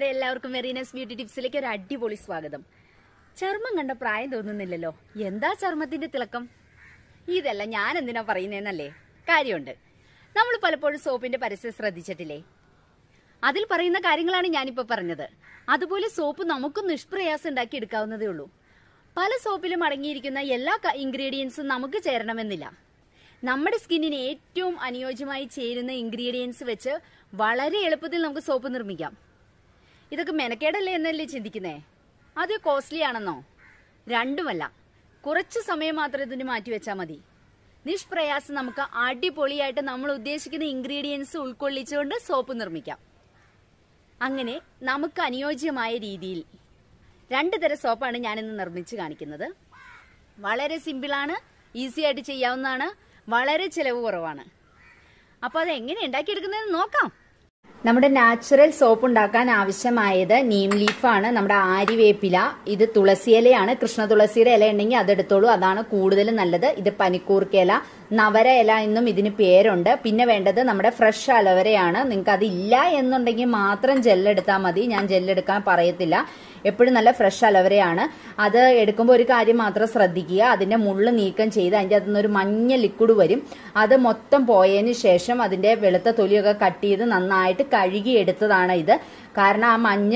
കൂട്ടുകാരെ എല്ലാവർക്കും മെറീനസ് ബ്യൂട്ടി ടിപ്സിലേക്ക് ഒരു അടിപൊളി സ്വാഗതം ചർമ്മം കണ്ട പ്രായം തോന്നുന്നില്ലല്ലോ എന്താ ചർമ്മത്തിന്റെ തിളക്കം ഇതല്ല ഞാൻ എന്തിനാ പറയുന്നതെന്നല്ലേ കാര്യമുണ്ട് നമ്മൾ പലപ്പോഴും സോപ്പിന്റെ പരസ്യം ശ്രദ്ധിച്ചിട്ടില്ലേ അതിൽ പറയുന്ന കാര്യങ്ങളാണ് ഞാനിപ്പോ പറഞ്ഞത് അതുപോലെ സോപ്പ് നമുക്ക് നിഷ്പ്രയാസം ഉണ്ടാക്കി എടുക്കാവുന്നതേ ഉള്ളൂ പല സോപ്പിലും അടങ്ങിയിരിക്കുന്ന എല്ലാ ഇൻഗ്രീഡിയൻസും നമുക്ക് ചേരണമെന്നില്ല നമ്മുടെ സ്കിന്നിന് ഏറ്റവും അനുയോജ്യമായി ചേരുന്ന ഇൻഗ്രീഡിയൻസ് വെച്ച് വളരെ എളുപ്പത്തിൽ നമുക്ക് സോപ്പ് നിർമ്മിക്കാം ഇതൊക്കെ മെനക്കേടല്ലേ എന്നല്ലേ ചിന്തിക്കുന്നേ അത് കോസ്റ്റ്ലി ആണെന്നോ രണ്ടുമല്ല കുറച്ച് സമയം മാത്രം ഇതിന് മാറ്റി വെച്ചാൽ മതി നിഷ്പ്രയാസം നമുക്ക് അടിപൊളിയായിട്ട് നമ്മൾ ഉദ്ദേശിക്കുന്ന ഇൻഗ്രീഡിയൻസ് ഉൾക്കൊള്ളിച്ചുകൊണ്ട് സോപ്പ് നിർമ്മിക്കാം അങ്ങനെ നമുക്ക് അനുയോജ്യമായ രീതിയിൽ രണ്ട് തരം സോപ്പാണ് ഞാനിന്ന് നിർമ്മിച്ച് കാണിക്കുന്നത് വളരെ സിമ്പിളാണ് ഈസി ആയിട്ട് ചെയ്യാവുന്നതാണ് വളരെ ചിലവ് കുറവാണ് അപ്പോൾ അത് എങ്ങനെ ഉണ്ടാക്കിയെടുക്കുന്നതെന്ന് നോക്കാം നമ്മുടെ നാച്ചുറൽ സോപ്പ് ഉണ്ടാക്കാൻ ആവശ്യമായത് നീം ലീഫാണ് നമ്മുടെ ആര്യവേപ്പില ഇത് തുളസിയിലയാണ് കൃഷ്ണ തുളസിയുടെ ഇല ഉണ്ടെങ്കിൽ അതെടുത്തോളൂ അതാണ് കൂടുതൽ നല്ലത് ഇത് പനിക്കൂർക്കയില നവര ഇല എന്നും ഇതിന് പേരുണ്ട് പിന്നെ വേണ്ടത് നമ്മുടെ ഫ്രഷ് അലവരയാണ് നിങ്ങൾക്ക് അതില്ല എന്നുണ്ടെങ്കിൽ മാത്രം ജെല്ലെടുത്താൽ മതി ഞാൻ ജെല്ലെടുക്കാൻ പറയത്തില്ല എപ്പോഴും നല്ല ഫ്രഷ് അലവരയാണ് അത് എടുക്കുമ്പോൾ ഒരു കാര്യം മാത്രം ശ്രദ്ധിക്കുക അതിന്റെ മുള്ള് നീക്കം ചെയ്ത് അതിൻ്റെ അകത്തുനിന്ന് ഒരു മഞ്ഞ ലിക്വിഡ് വരും അത് മൊത്തം പോയതിന് ശേഷം അതിന്റെ വെളുത്ത തൊലിയൊക്കെ കട്ട് ചെയ്ത് നന്നായിട്ട് കഴുകി എടുത്തതാണ് ഇത് കാരണം ആ മഞ്ഞ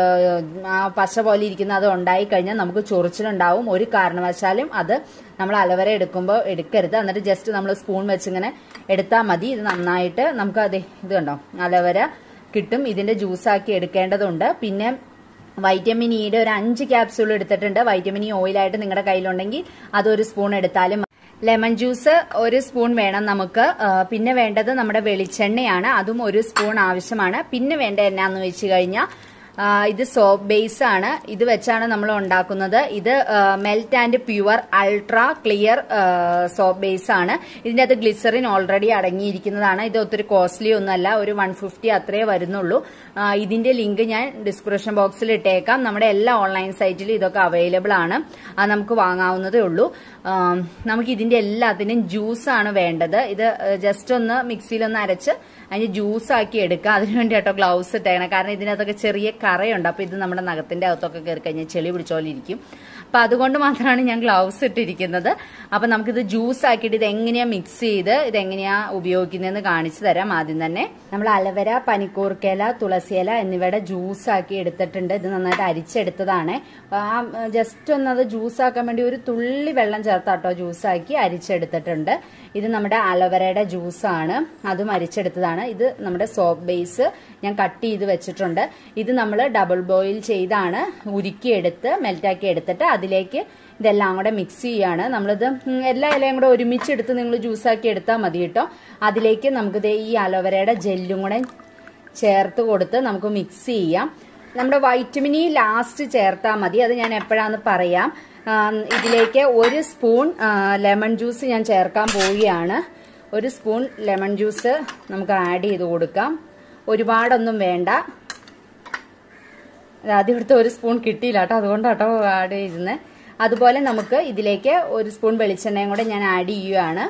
ആ പശ പോലെ ഇരിക്കുന്ന അത് ഉണ്ടായി കഴിഞ്ഞാൽ നമുക്ക് ചൊറിച്ചിലുണ്ടാവും ഒരു കാരണവശാലും അത് നമ്മൾ അലവര എടുക്കുമ്പോൾ എടുക്കരുത് എന്നിട്ട് ജസ്റ്റ് നമ്മൾ സ്പൂൺ വെച്ചിങ്ങനെ എടുത്താൽ മതി ഇത് നന്നായിട്ട് നമുക്ക് അത് ഇത് കണ്ടോ അലവര കിട്ടും ഇതിന്റെ ജ്യൂസാക്കി എടുക്കേണ്ടതുണ്ട് പിന്നെ വൈറ്റമിൻ ഇയുടെ ഒരു അഞ്ച് ക്യാപ്സ്യൂൾ എടുത്തിട്ടുണ്ട് വൈറ്റമിൻ ഇ ഓയിലായിട്ട് നിങ്ങളുടെ കയ്യിലുണ്ടെങ്കിൽ അതൊരു സ്പൂൺ എടുത്താലും ലെമൺ ജ്യൂസ് ഒരു സ്പൂൺ വേണം നമുക്ക് പിന്നെ വേണ്ടത് നമ്മുടെ വെളിച്ചെണ്ണയാണ് അതും ഒരു സ്പൂൺ ആവശ്യമാണ് പിന്നെ വേണ്ട എന്നാന്ന് വെച്ച് കഴിഞ്ഞാൽ ഇത് സോപ്പ് ബേസ് ആണ് ഇത് വെച്ചാണ് നമ്മൾ ഉണ്ടാക്കുന്നത് ഇത് melt and pure ultra clear soap base ആണ് ഇതിന്റെ അകത്ത് ഗ്ലിസറിൻ ഓൾറെഡി അടങ്ങിയിരിക്കുന്നതാണ് ഇത് ഒത്തിരി കോസ്റ്റ്ലി ഒന്നുമല്ല ഒരു വൺ ഫിഫ്റ്റി അത്രേ വരുന്നുള്ളൂ ഇതിന്റെ ലിങ്ക് ഞാൻ ഡിസ്ക്രിപ്ഷൻ ബോക്സിൽ ഇട്ടേക്കാം നമ്മുടെ എല്ലാ ഓൺലൈൻ സൈറ്റിലും ഇതൊക്കെ അവൈലബിൾ ആണ് അത് നമുക്ക് വാങ്ങാവുന്നതേ ഉള്ളൂ നമുക്ക് ഇതിന്റെ എല്ലാത്തിനും ജ്യൂസാണ് വേണ്ടത് ഇത് ജസ്റ്റ് ഒന്ന് മിക്സിയിലൊന്ന് അരച്ച് അതിന് ജ്യൂസ് ആക്കി എടുക്കുക അതിനുവേണ്ടി കേട്ടോ ഗ്ലൗസ് ഇട്ടേക്കണം കാരണം ഇതിനകത്തൊക്കെ ചെറിയ കറയുണ്ട് അപ്പൊ ഇത് നമ്മുടെ നഖത്തിന്റെ അകത്തൊക്കെ കയറി കഴിഞ്ഞാൽ ചെളി പിടിച്ച പോലെ ഇരിക്കും അപ്പൊ അതുകൊണ്ട് മാത്രമാണ് ഞാൻ ഗ്ലൗസ് ഇട്ടിരിക്കുന്നത് അപ്പൊ നമുക്കിത് ജ്യൂസ് ആക്കിയിട്ട് ഇത് എങ്ങനെയാ മിക്സ് ചെയ്ത് ഇത് എങ്ങനെയാ ഉപയോഗിക്കുന്നതെന്ന് കാണിച്ചു തരാം ആദ്യം തന്നെ നമ്മൾ അലവര പനിക്കൂർക്കയില തുളസിയില എന്നിവയുടെ ജ്യൂസ് ആക്കി എടുത്തിട്ടുണ്ട് ഇത് നന്നായിട്ട് അരിച്ചെടുത്തതാണ് ആ ജസ്റ്റ് ഒന്ന് അത് ജ്യൂസ് ആക്കാൻ വേണ്ടി ഒരു തുള്ളി വെള്ളം ചേർത്താട്ടോ ജ്യൂസ് ആക്കി അരിച്ചെടുത്തിട്ടുണ്ട് ഇത് നമ്മുടെ അലവരയുടെ ജ്യൂസാണ് അതും അരിച്ചെടുത്തതാണ് ഇത് നമ്മുടെ സോപ്പ് ബേസ് ഞാൻ കട്ട് ചെയ്ത് വെച്ചിട്ടുണ്ട് ഇത് നമ്മൾ ഡബിൾ ബോയിൽ ചെയ്താണ് ഉരുക്കിയെടുത്ത് മെൽറ്റാക്കി എടുത്തിട്ട് അതിലേക്ക് ഇതെല്ലാം കൂടെ മിക്സ് ചെയ്യാണ് നമ്മളിത് എല്ലാ ഇലയും കൂടെ ഒരുമിച്ചെടുത്ത് നിങ്ങൾ ജ്യൂസാക്കി എടുത്താൽ മതി കേട്ടോ അതിലേക്ക് നമുക്കിത് ഈ അലോവേരയുടെ ജെല്ലും കൂടെ ചേർത്ത് കൊടുത്ത് നമുക്ക് മിക്സ് ചെയ്യാം നമ്മുടെ വൈറ്റമിൻ ഇ ലാസ്റ്റ് ചേർത്താൽ മതി അത് ഞാൻ എപ്പോഴാന്ന് പറയാം ഇതിലേക്ക് ഒരു സ്പൂൺ ലെമൺ ജ്യൂസ് ഞാൻ ചേർക്കാൻ പോവുകയാണ് ഒരു സ്പൂൺ ലെമൺ ജ്യൂസ് നമുക്ക് ആഡ് ചെയ്ത് കൊടുക്കാം ഒരുപാടൊന്നും വേണ്ട ആദ്യം എടുത്ത് ഒരു സ്പൂൺ കിട്ടിയില്ല കേട്ടോ അതുകൊണ്ടാട്ടോ ആഡ് ചെയ്യുന്നത് അതുപോലെ നമുക്ക് ഇതിലേക്ക് ഒരു സ്പൂൺ വെളിച്ചെണ്ണയും കൂടെ ഞാൻ ആഡ് ചെയ്യുകയാണ്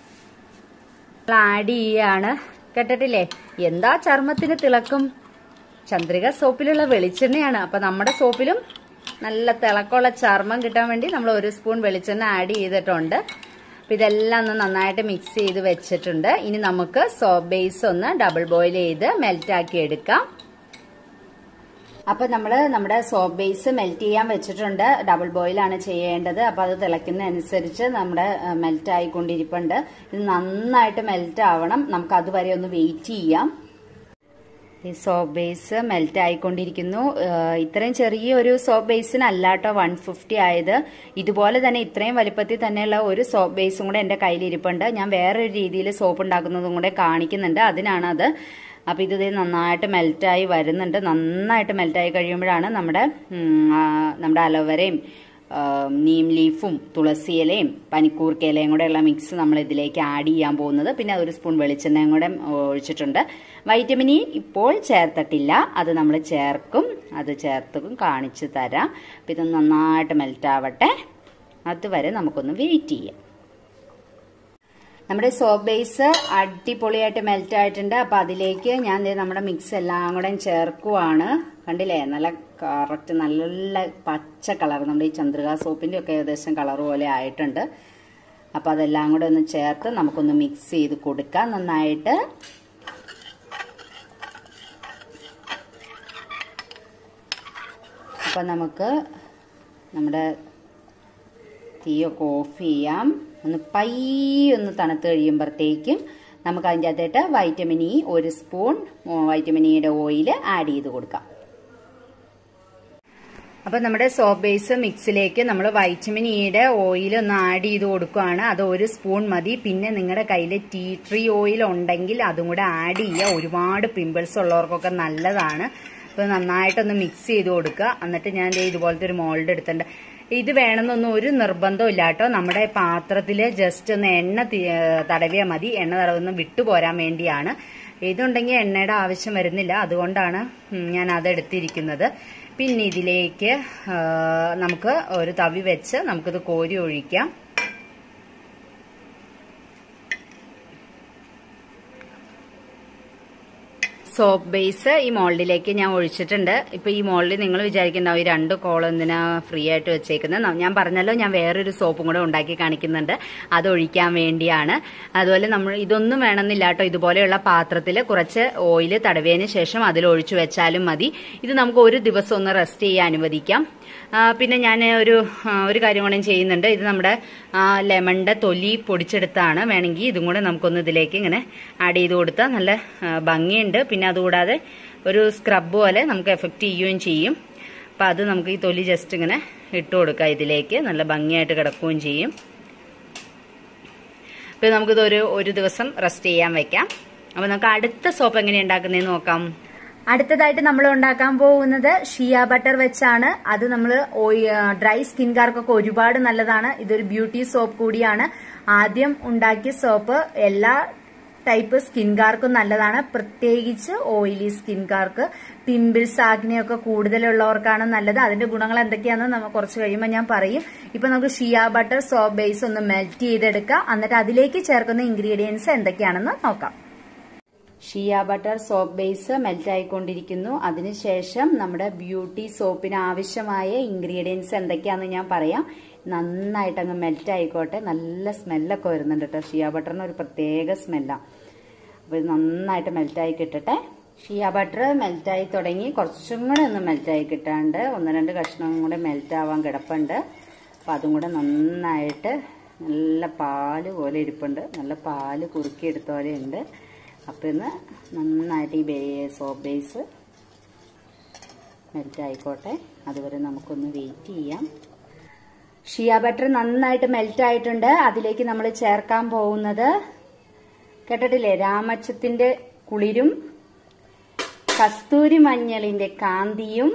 ആഡ് ചെയ്യുകയാണ് കേട്ടിട്ടില്ലേ എന്താ ചർമ്മത്തിന് തിളക്കം ചന്ദ്രിക സോപ്പിലുള്ള വെളിച്ചെണ്ണയാണ് അപ്പൊ നമ്മുടെ സോപ്പിലും നല്ല തിളക്കമുള്ള ചർമ്മം കിട്ടാൻ വേണ്ടി നമ്മൾ ഒരു സ്പൂൺ വെളിച്ചെണ്ണ ആഡ് ചെയ്തിട്ടുണ്ട് അപ്പൊ ഇതെല്ലാം ഒന്ന് നന്നായിട്ട് മിക്സ് ചെയ്ത് വെച്ചിട്ടുണ്ട് ഇനി നമുക്ക് സോപ്പ് ബേസ് ഒന്ന് ഡബിൾ ബോയിൽ ചെയ്ത് മെൽറ്റ് ആക്കി എടുക്കാം അപ്പൊ നമ്മൾ നമ്മുടെ സോപ്പ് ബേസ് മെൽറ്റ് ചെയ്യാൻ വെച്ചിട്ടുണ്ട് ഡബിൾ ബോയിലാണ് ചെയ്യേണ്ടത് അപ്പൊ അത് തിളയ്ക്കുന്നതനുസരിച്ച് നമ്മുടെ മെൽറ്റ് ആയിക്കൊണ്ടിരിപ്പുണ്ട് ഇത് നന്നായിട്ട് മെൽറ്റ് ആവണം നമുക്ക് അതുവരെ ഒന്ന് വെയിറ്റ് ചെയ്യാം ഈ സോപ്പ് ബേസ് മെൽറ്റ് ആയിക്കൊണ്ടിരിക്കുന്നു ഇത്രയും ചെറിയ ഒരു സോപ്പ് ബേസിനല്ല കേട്ടോ വൺ ഫിഫ്റ്റി ആയത് ഇതുപോലെ തന്നെ ഇത്രയും വലിപ്പത്തിൽ തന്നെയുള്ള ഒരു സോപ്പ് ബേസും കൂടെ എൻ്റെ കയ്യിലിരിപ്പുണ്ട് ഞാൻ വേറൊരു രീതിയിൽ സോപ്പ് ഉണ്ടാക്കുന്നതും കൂടെ കാണിക്കുന്നുണ്ട് അതിനാണത് അപ്പോൾ ഇത് നന്നായിട്ട് മെൽറ്റായി വരുന്നുണ്ട് നന്നായിട്ട് മെൽറ്റായി കഴിയുമ്പോഴാണ് നമ്മുടെ നമ്മുടെ അലോവരയും നീം ലീഫും തുളസിയിലയും പനിക്കൂർക്കയിലയും കൂടെയുള്ള മിക്സ് നമ്മൾ ഇതിലേക്ക് ആഡ് ചെയ്യാൻ പോകുന്നത് പിന്നെ ഒരു സ്പൂൺ വെളിച്ചെണ്ണയും കൂടെ ഒഴിച്ചിട്ടുണ്ട് വൈറ്റമിൻ ഇ ഇപ്പോൾ ചേർത്തിട്ടില്ല അത് നമ്മൾ ചേർക്കും അത് ചേർത്തും കാണിച്ചു തരാം അപ്പം ഇത് നന്നായിട്ട് മെൽറ്റ് ആവട്ടെ അതുവരെ നമുക്കൊന്ന് വെയിറ്റ് ചെയ്യാം നമ്മുടെ സോപ്പ് ബേസ് അടിപൊളിയായിട്ട് മെൽറ്റ് ആയിട്ടുണ്ട് അപ്പൊ അതിലേക്ക് ഞാൻ ദേ നമ്മുടെ മിക്സ് എല്ലാം കൂടെ ചേർക്കുവാണ് കണ്ടില്ലേ നല്ല കറക്റ്റ് നല്ല പച്ച കളർ നമ്മുടെ ഈ ചന്ദ്രിക സോപ്പിന്റെ ഒക്കെ ഏകദേശം കളർ പോലെ ആയിട്ടുണ്ട് അപ്പൊ അതെല്ലാം കൂടെ ഒന്ന് ചേർത്ത് നമുക്കൊന്ന് മിക്സ് ചെയ്ത് കൊടുക്കാം നന്നായിട്ട് അപ്പൊ നമുക്ക് നമ്മുടെ തീയൊക്കെ ഓഫ് ചെയ്യാം ഒന്ന് പയ്യൊന്ന് തണുത്ത് കഴിയുമ്പോഴത്തേക്കും നമുക്ക് അതിൻ്റെ അകത്തേട്ട് വൈറ്റമിൻ ഇ ഒരു സ്പൂൺ വൈറ്റമിൻ ഇയുടെ ഓയിൽ ആഡ് ചെയ്ത് കൊടുക്കാം അപ്പൊ നമ്മുടെ സോപ്പ് ബേസ് മിക്സിലേക്ക് നമ്മൾ വൈറ്റമിൻ ഇയുടെ ഓയിൽ ഒന്ന് ആഡ് ചെയ്ത് കൊടുക്കുകയാണ് അത് ഒരു സ്പൂൺ മതി പിന്നെ നിങ്ങളുടെ കയ്യിൽ ടീ ട്രീ ഓയിൽ ഉണ്ടെങ്കിൽ അതും കൂടെ ആഡ് ചെയ്യുക ഒരുപാട് പിമ്പിൾസ് ഉള്ളവർക്കൊക്കെ നല്ലതാണ് അപ്പൊ നന്നായിട്ടൊന്ന് മിക്സ് ചെയ്ത് കൊടുക്കുക എന്നിട്ട് ഞാൻ ദേ ഇതുപോലത്തെ ഒരു മോൾഡ് എടുത്തിട്ടുണ്ട് ഇത് വേണമെന്നൊന്നും ഒരു നിർബന്ധവും ഇല്ല കേട്ടോ നമ്മുടെ പാത്രത്തിൽ ജസ്റ്റ് ഒന്ന് എണ്ണ തി- തടവിയാൽ മതി എണ്ണ തടവൊന്നും വിട്ടുപോരാൻ വേണ്ടിയാണ് ഇതുണ്ടെങ്കിൽ എണ്ണയുടെ ആവശ്യം വരുന്നില്ല അതുകൊണ്ടാണ് ഉം, ഞാൻ അത് എടുത്തിരിക്കുന്നത് പിന്നെ ഇതിലേക്ക് ആ, നമുക്ക് ഒരു തവി വെച്ച് നമുക്കിത് കോരി ഒഴിക്കാം സോപ്പ് ബേസ് ഈ മോൾഡിലേക്ക് ഞാൻ ഒഴിച്ചിട്ടുണ്ട് ഇപ്പൊ ഈ മോൾഡിൽ നിങ്ങൾ വിചാരിക്കുന്നുണ്ടാവും ഈ രണ്ട് കോളം എന്തിനാ ഫ്രീ ആയിട്ട് വെച്ചേക്കുന്നത് ന- ഞാൻ പറഞ്ഞല്ലോ ഞാൻ വേറൊരു സോപ്പും കൂടെ ഉണ്ടാക്കി കാണിക്കുന്നുണ്ട് അത് ഒഴിക്കാൻ വേണ്ടിയാണ് അതുപോലെ നമ്മൾ ഇതൊന്നും വേണമെന്നില്ല കേട്ടോ ഇതുപോലെയുള്ള പാത്രത്തിൽ കുറച്ച് ഓയിൽ തടവിയതിന് ശേഷം അതിൽ ഒഴിച്ചു വെച്ചാലും മതി ഇത് നമുക്ക് ഒരു ദിവസം ഒന്ന് റെസ്റ്റ് ചെയ്യാൻ അനുവദിക്കാം ആ, പിന്നെ ഞാൻ ഒരു ആ, ഒരു കാര്യം കൂടെ ചെയ്യുന്നുണ്ട് ഇത് നമ്മുടെ ആ, ലെമണിന്റെ തൊലി പൊടിച്ചെടുത്താണ് വേണമെങ്കിൽ ഇതും കൂടെ നമുക്കൊന്ന് ഇതിലേക്ക് ഇങ്ങനെ ആഡ് ചെയ്ത് കൊടുത്താൽ നല്ല ആ, ഭംഗിയുണ്ട് പിന്നെ അതുകൂടാതെ ഒരു സ്ക്രബ് പോലെ നമുക്ക് എഫക്റ്റ് ചെയ്യുകയും ചെയ്യും അപ്പം അത് നമുക്ക് ഈ തൊലി ജസ്റ്റ് ഇങ്ങനെ ഇട്ട് കൊടുക്കാം ഇതിലേക്ക് നല്ല ഭംഗിയായിട്ട് കിടക്കുകയും ചെയ്യും അപ്പം നമുക്കിത് ഒരു ഒരു ദിവസം റെസ്റ്റ് ചെയ്യാൻ വെക്കാം അപ്പം നമുക്ക് അടുത്ത സോപ്പ് എങ്ങനെ ഉണ്ടാക്കുന്നതെന്ന് നോക്കാം അടുത്തതായിട്ട് നമ്മൾ ഉണ്ടാക്കാൻ പോകുന്നത് ഷിയ ബട്ടർ വെച്ചാണ് അത് നമ്മൾ ഡ്രൈ സ്കിൻകാർക്കൊക്കെ ഒരുപാട് നല്ലതാണ് ഇതൊരു ബ്യൂട്ടി സോപ്പ് കൂടിയാണ് ആദ്യം ഉണ്ടാക്കിയ സോപ്പ് എല്ലാ ടൈപ്പ് സ്കിൻകാർക്കും നല്ലതാണ് പ്രത്യേകിച്ച് ഓയിലി സ്കിൻകാർക്ക് പിമ്പിൾസ് ആഗ്നയൊക്കെ കൂടുതലുള്ളവർക്കാണ് നല്ലത് അതിന്റെ ഗുണങ്ങൾ എന്തൊക്കെയാണെന്ന് നമ്മൾ കുറച്ച് കഴിയുമ്പോൾ ഞാൻ പറയും ഇപ്പൊ നമുക്ക് ഷിയ ബട്ടർ സോപ്പ് ബേസ് ഒന്ന് മെൽറ്റ് ചെയ്തെടുക്കാം എന്നിട്ട് അതിലേക്ക് ചേർക്കുന്ന ഇൻഗ്രീഡിയൻസ് എന്തൊക്കെയാണെന്ന് നോക്കാം shea butter soap base melt ആയിക്കൊണ്ടിരിക്കുന്നു അതിനുശേഷം നമ്മുടെ ബ്യൂട്ടി സോപ്പിന് ആവശ്യമായ ഇൻഗ്രീഡിയൻസ് എന്തൊക്കെയാണെന്ന് ഞാൻ പറയാം നന്നായിട്ട് അങ്ങ് മെൽറ്റ് ആയിക്കോട്ടെ നല്ല സ്മെല്ലൊക്കെ വരുന്നുണ്ട് കേട്ടോ ഷിയ ബട്ടറിന് ഒരു പ്രത്യേക സ്മെല്ലാണ് അപ്പോൾ ഇത് നന്നായിട്ട് മെൽറ്റായി കിട്ടട്ടെ ഷിയ ബട്ടർ മെൽറ്റായി തുടങ്ങി കുറച്ചും കൂടെ ഒന്ന് മെൽറ്റായി കിട്ടാണ്ട് ഒന്ന് രണ്ട് കഷ്ണം കൂടെ മെൽറ്റ് ആവാൻ കിടപ്പുണ്ട് അപ്പോൾ അതും കൂടെ നന്നായിട്ട് നല്ല പാല് പോലെ ഇരിപ്പുണ്ട് നല്ല പാല് കുറുക്കി എടുത്ത പോലെ ഉണ്ട് അപ്പോൾ ഇന്ന് നന്നായിട്ട് ഈ ബേ സോപ്പ് ബേസ് മെൽറ്റ് ആയിക്കോട്ടെ അതുവരെ നമുക്കൊന്ന് വെയിറ്റ് ചെയ്യാം ഷിയ ബട്ടർ നന്നായിട്ട് മെൽറ്റ് ആയിട്ടുണ്ട് അതിലേക്ക് നമ്മൾ ചേർക്കാൻ പോകുന്നത് കേട്ടിട്ടില്ലേ രാമച്ചത്തിന്റെ കുളിരും കസ്തൂരി മഞ്ഞളിന്റെ കാന്തിയും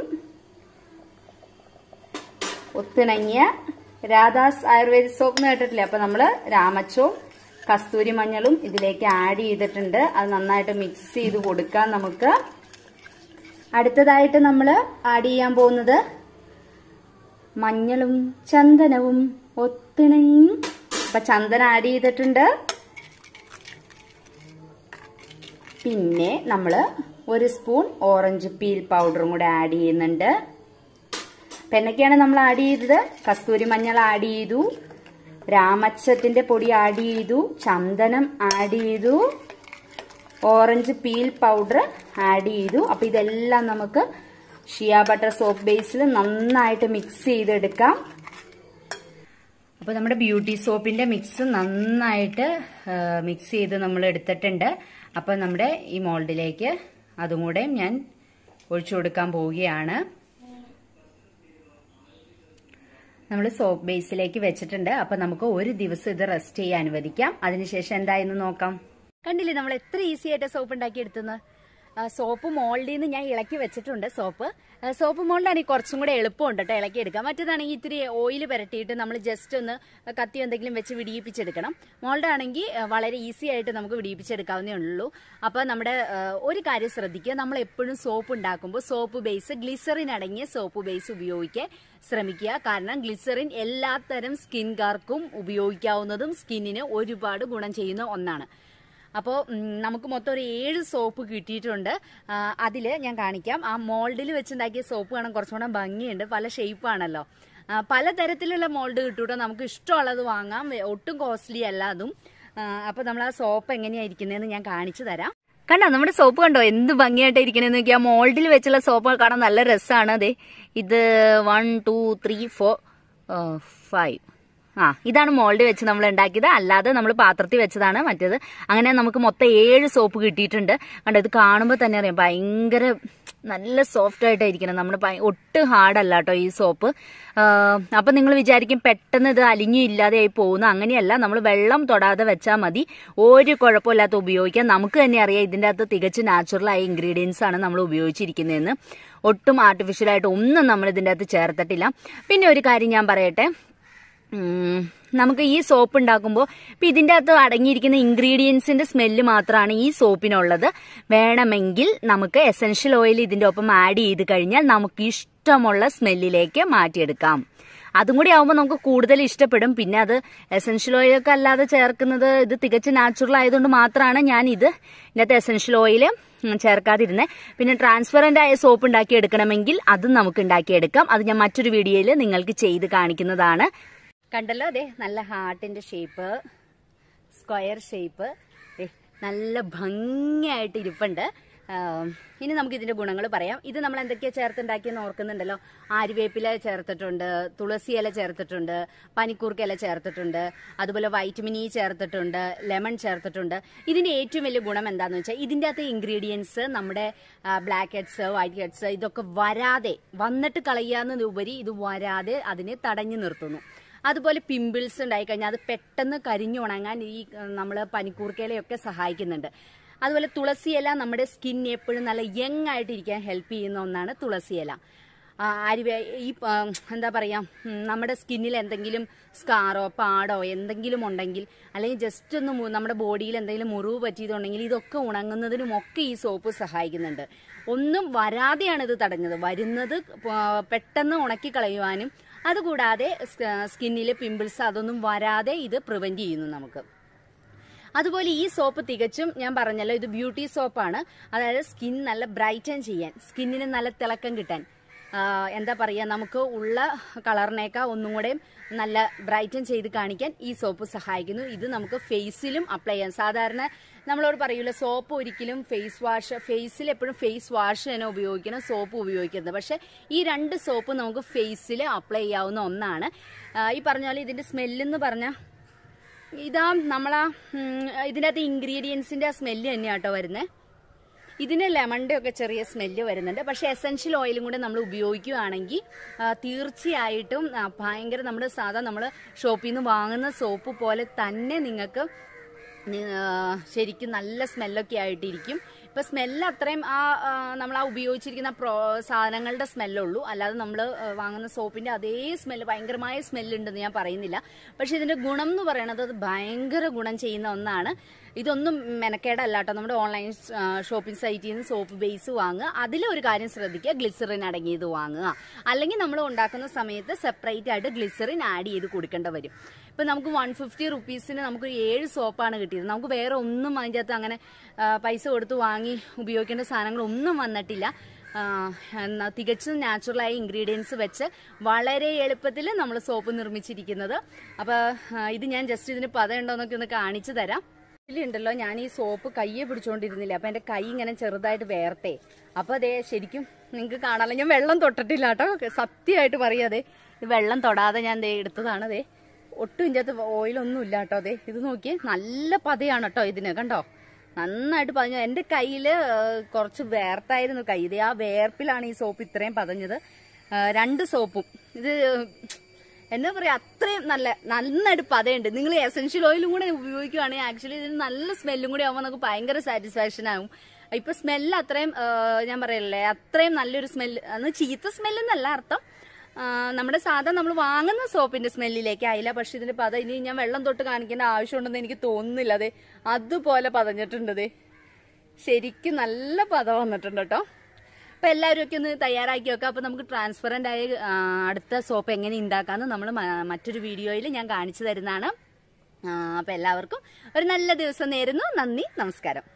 ഒത്തിണങ്ങിയ രാധാസ് ആയുർവേദ സോപ്പ് എന്ന് കേട്ടിട്ടില്ലേ അപ്പൊ നമ്മള് രാമച്ചവും കസ്തൂരി മഞ്ഞളും ഇതിലേക്ക് ആഡ് ചെയ്തിട്ടുണ്ട് അത് നന്നായിട്ട് മിക്സ് ചെയ്ത് കൊടുക്കാം നമുക്ക് അടുത്തതായിട്ട് നമ്മൾ ആഡ് ചെയ്യാൻ പോകുന്നത് മഞ്ഞളും ചന്ദനവും ഒത്തിണങ്ങി അപ്പൊ ചന്ദനം ആഡ് ചെയ്തിട്ടുണ്ട് പിന്നെ നമ്മൾ ഒരു സ്പൂൺ ഓറഞ്ച് പീൽ പൗഡറും കൂടെ ആഡ് ചെയ്യുന്നുണ്ട് അപ്പൊ എന്നൊക്കെയാണ് നമ്മൾ ആഡ് ചെയ്തത് കസ്തൂരി മഞ്ഞൾ ആഡ് ചെയ്തു രാമച്ചത്തിന്റെ പൊടി ആഡ് ചെയ്തു ചന്ദനം ആഡ് ചെയ്തു ഓറഞ്ച് പീൽ പൗഡർ ആഡ് ചെയ്തു അപ്പൊ ഇതെല്ലാം നമുക്ക് ഷിയ ബട്ടർ സോപ്പ് ബേസിൽ നന്നായിട്ട് മിക്സ് ചെയ്തെടുക്കാം അപ്പോൾ നമ്മുടെ ബ്യൂട്ടി സോപ്പിന്റെ മിക്സ് നന്നായിട്ട് മിക്സ് ചെയ്ത് നമ്മൾ എടുത്തിട്ടുണ്ട് അപ്പോൾ നമ്മുടെ ഈ മോൾഡിലേക്ക് അതും കൂടെ ഞാൻ ഒഴിച്ചു കൊടുക്കാൻ പോവുകയാണ് നമ്മൾ സോപ്പ് ബേസിലേക്ക് വെച്ചിട്ടുണ്ട് അപ്പൊ നമുക്ക് ഒരു ദിവസം ഇത് റെസ്റ്റ് ചെയ്യാൻ അനുവദിക്കാം അതിനുശേഷം എന്തായെന്ന് നോക്കാം കണ്ടില്ലേ നമ്മൾ എത്ര ഈസി ആയിട്ട് സോപ്പ് ഉണ്ടാക്കി എടുത്തുന്നത് സോപ്പ് മോൾഡിൽ നിന്ന് ഞാൻ ഇളക്കി വെച്ചിട്ടുണ്ട് സോപ്പ് ആ, സോപ്പ് മോൾഡാണെങ്കിൽ കുറച്ചും കൂടെ എളുപ്പമുണ്ട് കേട്ടോ ഇളക്കി എടുക്കാം മറ്റേതാണെങ്കിൽ ഇത്തിരി ഓയിൽ പുരട്ടിയിട്ട് നമ്മൾ ജസ്റ്റ് ഒന്ന് കത്തി എന്തെങ്കിലും വെച്ച് വിടിയിപ്പിച്ചെടുക്കണം മോൾഡാണെങ്കിൽ ആ, വളരെ ഈസി ആയിട്ട് നമുക്ക് വിടിയിപ്പിച്ചെടുക്കാവുന്നേ ഉള്ളൂ അപ്പോൾ നമ്മുടെ ആ, ഒരു കാര്യം ശ്രദ്ധിക്കുക നമ്മൾ എപ്പോഴും സോപ്പ് ഉണ്ടാക്കുമ്പോൾ സോപ്പ് ബേസ് ഗ്ലിസറിൻ അടങ്ങിയ സോപ്പ് ബേസ് ഉപയോഗിക്കാൻ ശ്രമിക്കുക കാരണം ഗ്ലിസറിൻ എല്ലാത്തരം സ്കിൻകാർക്കും ഉപയോഗിക്കാവുന്നതും സ്കിന്നിന് ഒരുപാട് ഗുണം ചെയ്യുന്ന ഒന്നാണ് അപ്പോൾ നമുക്ക് മൊത്തം ഒരു ഏഴ് സോപ്പ് കിട്ടിയിട്ടുണ്ട് അതിൽ ഞാൻ കാണിക്കാം ആ മോൾഡിൽ വെച്ചുണ്ടാക്കിയ സോപ്പ് കാണാൻ കുറച്ചുകൂടെ ഭംഗിയുണ്ട് പല ഷേപ്പാണല്ലോ പലതരത്തിലുള്ള മോൾഡ് കിട്ടൂട്ടോ നമുക്ക് ഇഷ്ടമുള്ളത് വാങ്ങാം വെ- ഒട്ടും കോസ്റ്റ്ലി അല്ല അതും അപ്പോൾ നമ്മൾ ആ സോപ്പ് എങ്ങനെയായിരിക്കുന്നതെന്ന് ഞാൻ കാണിച്ചു തരാം കണ്ടോ നമ്മുടെ സോപ്പ് കണ്ടോ എന്ത് ഭംഗിയായിട്ട് ഇരിക്കണെന്ന് നോക്കിയാൽ മോൾഡിൽ വെച്ചുള്ള സോപ്പ് കാണാൻ നല്ല രസമാണ് അതെ ഇത് one two three four five ആ ഇതാണ് മോൾഡ് വെച്ച് നമ്മൾ ഉണ്ടാക്കിയത് അല്ലാതെ നമ്മൾ പാത്രത്തിൽ വെച്ചതാണ് മറ്റേത് അങ്ങനെ നമുക്ക് മൊത്തം ഏഴ് സോപ്പ് കിട്ടിയിട്ടുണ്ട് കണ്ടോ ഇത് കാണുമ്പോൾ തന്നെ അറിയാം ഭയങ്കര നല്ല സോഫ്റ്റ് ആയിട്ടായിരിക്കണം നമ്മൾ ഒട്ടും ഹാർഡല്ല കേട്ടോ ഈ സോപ്പ് അപ്പം നിങ്ങൾ വിചാരിക്കും പെട്ടെന്ന് ഇത് അലിഞ്ഞു ഇല്ലാതെയായി പോകുന്നു അങ്ങനെയല്ല നമ്മൾ വെള്ളം തൊടാതെ വെച്ചാൽ മതി ഒരു കുഴപ്പമില്ലാത്ത ഉപയോഗിക്കാം നമുക്ക് തന്നെ അറിയാം ഇതിൻ്റെ അകത്ത് തികച്ച് നാച്ചുറലായ ഇൻഗ്രീഡിയൻസ് ആണ് നമ്മൾ ഉപയോഗിച്ചിരിക്കുന്നതെന്ന് ഒട്ടും ആർട്ടിഫിഷ്യലായിട്ട് ഒന്നും നമ്മൾ ഇതിൻ്റെ അകത്ത് ചേർത്തിട്ടില്ല പിന്നെ ഒരു കാര്യം ഞാൻ പറയട്ടെ ഉം, നമുക്ക് ഈ സോപ്പ് ഉണ്ടാക്കുമ്പോൾ ഇപ്പം ഇതിൻ്റെ അകത്ത് അടങ്ങിയിരിക്കുന്ന ഇൻഗ്രീഡിയൻസിന്റെ സ്മെല്ല് മാത്രമാണ് ഈ സോപ്പിനുള്ളത് വേണമെങ്കിൽ നമുക്ക് എസൻഷ്യൽ ഓയിൽ ഇതിൻ്റെ ഒപ്പം ആഡ് ചെയ്ത് കഴിഞ്ഞാൽ നമുക്ക് ഇഷ്ടമുള്ള സ്മെല്ലിലേക്ക് മാറ്റിയെടുക്കാം അതും കൂടി ആവുമ്പോൾ നമുക്ക് കൂടുതൽ ഇഷ്ടപ്പെടും പിന്നെ അത് എസൻഷ്യൽ ഓയിലൊക്കെ അല്ലാതെ ചേർക്കുന്നത് ഇത് തികച്ചും നാച്ചുറൽ ആയതുകൊണ്ട് മാത്രമാണ് ഞാൻ ഇത് ഇതിനകത്ത് എസൻഷ്യൽ ഓയിൽ ചേർക്കാതിരുന്നത് പിന്നെ ട്രാൻസ്പെറന്റ് ആയ സോപ്പ് ഉണ്ടാക്കി എടുക്കണമെങ്കിൽ അതും നമുക്ക് ഉണ്ടാക്കിയെടുക്കാം അത് ഞാൻ മറ്റൊരു വീഡിയോയിൽ നിങ്ങൾക്ക് ചെയ്ത് കാണിക്കുന്നതാണ് കണ്ടല്ലോ അതെ നല്ല ഹാർട്ടിന്റെ ഷേപ്പ് സ്ക്വയർ ഷേപ്പ് നല്ല ഭംഗിയായിട്ട് ഇരിപ്പുണ്ട് ആം, ഇനി നമുക്ക് ഇതിന്റെ ഗുണങ്ങൾ പറയാം ഇത് നമ്മൾ എന്തൊക്കെയാ ചേർത്തുണ്ടാക്കിയെന്ന് ഓർക്കുന്നുണ്ടല്ലോ ആര്യവേപ്പില ചേർത്തിട്ടുണ്ട് തുളസി ഇല ചേർത്തിട്ടുണ്ട് പനിക്കൂർക്ക ഇല ചേർത്തിട്ടുണ്ട് അതുപോലെ വൈറ്റമിൻ ഇ ചേർത്തിട്ടുണ്ട് ലെമൺ ചേർത്തിട്ടുണ്ട് ഇതിന്റെ ഏറ്റവും വലിയ ഗുണം എന്താണെന്ന് വെച്ചാൽ ഇതിന്റെ അകത്ത് ഇൻഗ്രീഡിയൻസ് നമ്മുടെ ബ്ലാക്ക് ഹെഡ്സ് വൈറ്റ് ഹെഡ്സ് ഇതൊക്കെ വരാതെ വന്നിട്ട് കളയാവുന്നതുപരി ഇത് വരാതെ അതിനെ തടഞ്ഞു നിർത്തുന്നു അതുപോലെ പിമ്പിൾസ് ഉണ്ടായി കഴിഞ്ഞാൽ അത് പെട്ടെന്ന് കരിഞ്ഞുണങ്ങാൻ ഈ നമ്മൾ പനിക്കൂർക്കയിലയൊക്കെ സഹായിക്കുന്നുണ്ട് അതുപോലെ തുളസിയില നമ്മുടെ സ്കിൻ എപ്പോഴും നല്ല യങ് ആയിട്ടിരിക്കാൻ ഹെൽപ്പ് ചെയ്യുന്ന ഒന്നാണ് തുളസിയില ആ, അരിവേ ഈ ആ, എന്താ പറയാ ഉം, നമ്മുടെ സ്കിന്നിൽ എന്തെങ്കിലും സ്കാറോ പാടോ എന്തെങ്കിലും ഉണ്ടെങ്കിൽ അല്ലെങ്കിൽ ജസ്റ്റ് ഒന്ന് മു- നമ്മുടെ ബോഡിയിൽ എന്തെങ്കിലും മുറിവ് പറ്റിയതുണ്ടെങ്കിൽ ഇതൊക്കെ ഉണങ്ങുന്നതിനും ഒക്കെ ഈ സോപ്പ് സഹായിക്കുന്നുണ്ട് ഒന്നും വരാതെയാണ് ഇത് തടഞ്ഞത് വരുന്നത് പ- പെട്ടെന്ന് ഉണക്കി കളയുവാനും അതുകൂടാതെ സ്കിന്നിൽ പിമ്പിൾസ് അതൊന്നും വരാതെ ഇത് പ്രിവെന്റ് ചെയ്യുന്നു നമുക്ക് അതുപോലെ ഈ സോപ്പ് തികച്ചും ഞാൻ പറഞ്ഞല്ലോ ഇത് ബ്യൂട്ടി സോപ്പാണ് അതായത് സ്കിൻ നല്ല ബ്രൈറ്റൻ ചെയ്യാൻ സ്കിന്നിന് നല്ല തിളക്കം കിട്ടാൻ ആ, എന്താ പറയുക നമുക്ക് ഉള്ള കളറിനേക്കാൾ ഒന്നും കൂടെ നല്ല ബ്രൈറ്റൻ ചെയ്ത് കാണിക്കാൻ ഈ സോപ്പ് സഹായിക്കുന്നു ഇത് നമുക്ക് ഫേസിലും അപ്ലൈ ചെയ്യാം സാധാരണ നമ്മളോട് പറയൂല സോപ്പ് ഒരിക്കലും ഫേസ് വാഷ് ഫേസിൽ എപ്പോഴും ഫേസ് വാഷ് തന്നെ ഉപയോഗിക്കണം സോപ്പ് ഉപയോഗിക്കുന്നത് പക്ഷെ ഈ രണ്ട് സോപ്പ് നമുക്ക് ഫേസിൽ അപ്ലൈ ചെയ്യാവുന്ന ഒന്നാണ് ആ, ഈ പറഞ്ഞ പോലെ ഇതിന്റെ സ്മെല്ലെന്ന് പറഞ്ഞാൽ ഇതാ നമ്മളാ ഉം, ഇതിനകത്ത് ഇൻഗ്രീഡിയൻസിന്റെ ആ സ്മെല്ല് തന്നെയാട്ടോ വരുന്നത് ഇതിന് ലെമണിന്റെ ഒക്കെ ചെറിയ സ്മെല്ല് വരുന്നുണ്ട് പക്ഷെ എസെൻഷ്യൽ ഓയിലും കൂടെ നമ്മൾ ഉപയോഗിക്കുകയാണെങ്കിൽ ആ, തീർച്ചയായിട്ടും ആ, ഭയങ്കര നമ്മുടെ സാധാ നമ്മൾ ഷോപ്പിൽ നിന്ന് വാങ്ങുന്ന സോപ്പ് പോലെ തന്നെ നിങ്ങൾക്ക് ആ, ശരിക്കും നല്ല സ്മെല്ലൊക്കെ ആയിട്ടിരിക്കും ഇപ്പൊ സ്മെല്ല് അത്രയും ആ ആ, നമ്മൾ ആ ഉപയോഗിച്ചിരിക്കുന്ന പ്രോ സാധനങ്ങളുടെ സ്മെല്ലുള്ളൂ അല്ലാതെ നമ്മൾ വാങ്ങുന്ന സോപ്പിന്റെ അതേ സ്മെല്ല് ഭയങ്കരമായ സ്മെല്ലുണ്ടെന്ന് ഞാൻ പറയുന്നില്ല പക്ഷെ ഇതിന്റെ ഗുണം എന്ന് പറയുന്നത് അത് ഭയങ്കര ഗുണം ചെയ്യുന്ന ഒന്നാണ് ഇതൊന്നും മെനക്കേടല്ല കേട്ടോ നമ്മുടെ ഓൺലൈൻ ഷോപ്പിംഗ് സൈറ്റിൽ നിന്ന് സോപ്പ് ബേസ് വാങ്ങുക അതിലൊരു കാര്യം ശ്രദ്ധിക്കുക ഗ്ലിസറിൻ അടങ്ങിയത് വാങ്ങുക അല്ലെങ്കിൽ നമ്മൾ ഉണ്ടാക്കുന്ന സമയത്ത് സെപ്പറേറ്റ് ആയിട്ട് ഗ്ലിസറിൻ ആഡ് ചെയ്ത് കൊടുക്കേണ്ട വരും ഇപ്പൊ നമുക്ക് വൺ ഫിഫ്റ്റി റുപ്പീസിന് നമുക്ക് ഒരു ഏഴ് സോപ്പാണ് കിട്ടിയത് നമുക്ക് വേറെ ഒന്നും അതിൻ്റെ അകത്ത് അങ്ങനെ ആ, പൈസ കൊടുത്ത് വാങ്ങി ഉപയോഗിക്കേണ്ട സാധനങ്ങളൊന്നും വന്നിട്ടില്ല ആ, എന്നാ തികച്ചും നാച്ചുറലായ ഇൻഗ്രീഡിയൻസ് വെച്ച് വളരെ എളുപ്പത്തിൽ നമ്മൾ സോപ്പ് നിർമ്മിച്ചിരിക്കുന്നത് അപ്പോൾ ഇത് ഞാൻ ജസ്റ്റ് ഇതിന് പദം ഉണ്ടോന്നൊക്കെ ഒന്ന് കാണിച്ചു തരാം ഇതിലുണ്ടല്ലോ ഞാൻ ഈ സോപ്പ് കയ്യെ പിടിച്ചോണ്ടിരുന്നില്ല അപ്പൊ എന്റെ കൈ ഇങ്ങനെ ചെറുതായിട്ട് വേർത്തേ അപ്പൊ അതെ ശരിക്കും നിങ്ങൾക്ക് കാണാമല്ലോ ഞാൻ വെള്ളം തൊട്ടിട്ടില്ല കേട്ടോ സത്യമായിട്ട് പറയാതെ ഇത് വെള്ളം തൊടാതെ ഞാൻ ദേ എടുത്തതാണ് ദേ ഒട്ടും ഇതിൻ്റെ അകത്ത് ഓയിലൊന്നും ഇല്ല കേട്ടോ അതെ ഇത് നോക്കിയേ നല്ല പതയാണ് കേട്ടോ ഇതിന് കണ്ടോ നന്നായിട്ട് പതഞ്ഞു എന്റെ കയ്യില് ആ, കുറച്ച് വേർത്തായിരുന്നു കൈ ഇത് ആ വേർപ്പിലാണ് ഈ സോപ്പ് ഇത്രയും പതഞ്ഞത് ആ, രണ്ട് സോപ്പും ഇത് എന്താ പറയാ അത്രയും നല്ല നന്നായിട്ട് പതയുണ്ട് നിങ്ങൾ എസെൻഷ്യൽ ഓയിലും കൂടെ ഉപയോഗിക്കുകയാണെങ്കിൽ ആക്ച്വലി ഇതിന് നല്ല സ്മെല്ലും കൂടി ആകുമ്പോൾ നമുക്ക് ഭയങ്കര സാറ്റിസ്ഫാക്ഷൻ ആകും ഇപ്പൊ സ്മെല്ല് അത്രയും ആ, ഞാൻ പറയല്ലേ അത്രയും നല്ലൊരു സ്മെല്ല് അന്ന് ചീത്ത സ്മെല്ലെന്നല്ല അർത്ഥം ആ, നമ്മുടെ സാധാ നമ്മൾ വാങ്ങുന്ന സോപ്പിന്റെ സ്മെല്ലിലേക്ക് ആയില്ല പക്ഷെ ഇതിന്റെ പത ഇനി ഞാൻ വെള്ളം തൊട്ട് കാണിക്കേണ്ട ആവശ്യമുണ്ടെന്ന് എനിക്ക് തോന്നുന്നില്ല അതെ അതുപോലെ പതഞ്ഞിട്ടുണ്ട് ദേ. ശരിക്കും നല്ല പത വന്നിട്ടുണ്ട് കേട്ടോ അപ്പൊ എല്ലാവരും ഒക്കെ ഒന്ന് തയ്യാറാക്കി വെക്കാം അപ്പൊ നമുക്ക് ട്രാൻസ്പെറന്റ് ആയ ആ, അടുത്ത സോപ്പ് എങ്ങനെ ഉണ്ടാക്കാന്ന് നമ്മൾ മറ്റൊരു വീഡിയോയിൽ ഞാൻ കാണിച്ചു തരുന്നതാണ് ആ, അപ്പൊ എല്ലാവർക്കും ഒരു നല്ല ദിവസം നേരുന്നു നന്ദി നമസ്കാരം